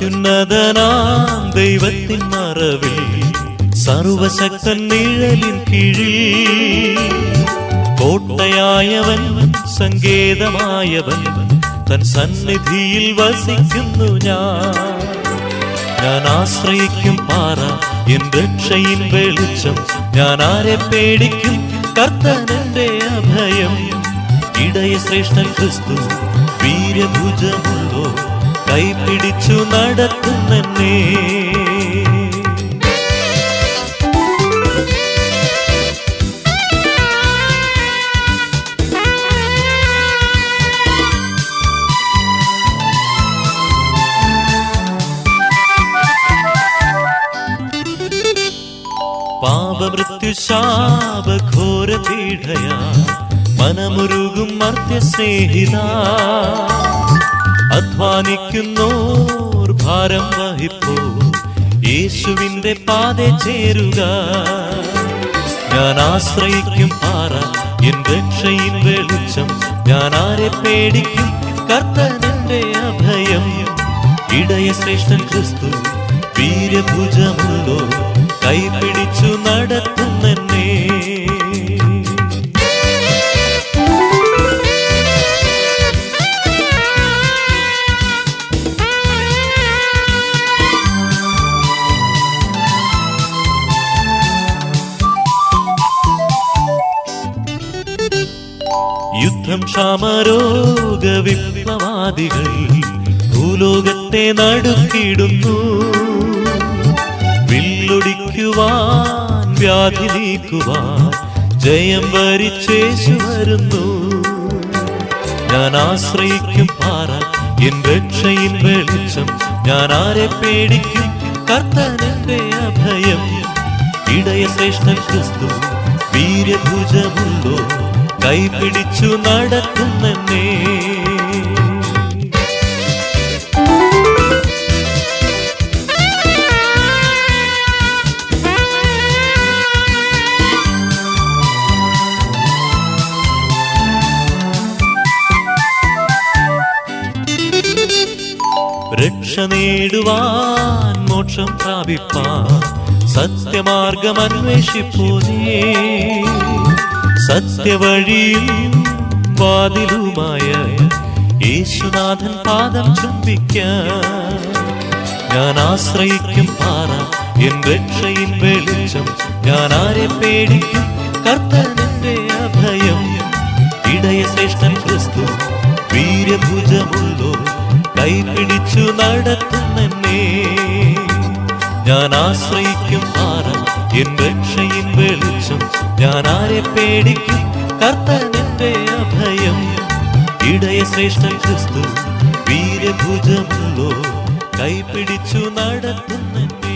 അത്യുന്നതനാം ദൈവത്തിൻ മറവിൽ സർവശക്തൻ നിഴലിൻ കീഴിൽ കോട്ടയായവൻ സങ്കേതമായവൻ തൻ സന്നിധിയിൽ വസിക്കുന്നു ഞാൻ ഞാൻ ആശ്രയിക്കും പാറ എൻ രക്ഷയിൻ വെളിച്ചം ഞാൻ ആരെ പേടിക്കും കർത്തനന്റെ അഭയം ഇടയ ശ്രേഷ്ഠൻ ക്രിസ്തു വീര്യഭുജമുള്ളോ കൈപിടിച്ചു നടത്തുന്നെന്നേ പാപമൃത്യുശാപഘോര പീഠയാ മനമുരുകും മർത്യ സ്നേഹിത അധ്വാനിക്കുന്നോർ ഭാരം വഹിപ്പോ യേശുവിന്റെ പാതെ ചേരുക ഞാൻ ആശ്രയിക്കും പാറ എൻ രക്ഷയിൻ വെളിച്ചം ഞാൻ ആരെ പേടിക്കും കർത്തനന്റെ അഭയം ഇടയ ശ്രേഷ്ഠൻ ക്രിസ്തു വീര്യഭുജമുള്ളോ കൈപിടിച്ചു നടത്തുന്നെന്നേ യുദ്ധം ക്ഷാമരോഗ വിപ്ലവാദികൾ ഭൂലോകത്തെ നടുക്കിടുന്നു വില്ലൊടിക്കുവാൻ വ്യാധി നീക്കുവാൻ ജയം വരിച്ചേശു വരുന്നു ഞാൻ ആശ്രയിക്കും പാറ എൻ രക്ഷയിൻ വെളിച്ചം ഞാൻ ആരെ പേടിക്കും കർത്തനന്റെ അഭയം ഇടയ ശ്രേഷ്ഠൻ ക്രിസ്തു വീര്യഭുജമുള്ളോ കൈപിടിച്ചു നടത്തുന്നെന്നേ രക്ഷ നേടുവാൻ മോക്ഷം പ്രാപിപ്പാൻ സത്യമാർഗം അന്വേഷിപ്പോനേ സത്യവഴിയും വാതിലുമായ യേശുനാഥൻ പാദം ചുംബിക്കാൻ ഞാൻ ആശ്രയിക്കും പാറ എൻ രക്ഷയിൻ വെളിച്ചം ഞാൻ ആരെ പേടിക്കും കർത്തനന്റെ അഭയം ഇടയ ശ്രേഷ്ഠൻ ക്രിസ്തു വീര്യഭുജമുള്ളോ കൈപിടിച്ചു നടത്തുന്നെന്നേ ഞാൻ ആശ്രയിക്കും പാറ എൻ രക്ഷയിൻ വെളിച്ചം ഞാൻ ആരെ പേടിക്കും കർത്തനന്റെ അഭയം ഇടയ ശ്രേഷ്ഠൻ ക്രിസ്തു വീര്യഭുജമുള്ളോ കൈപിടിച്ചു നടത്തുന്നെന്നേ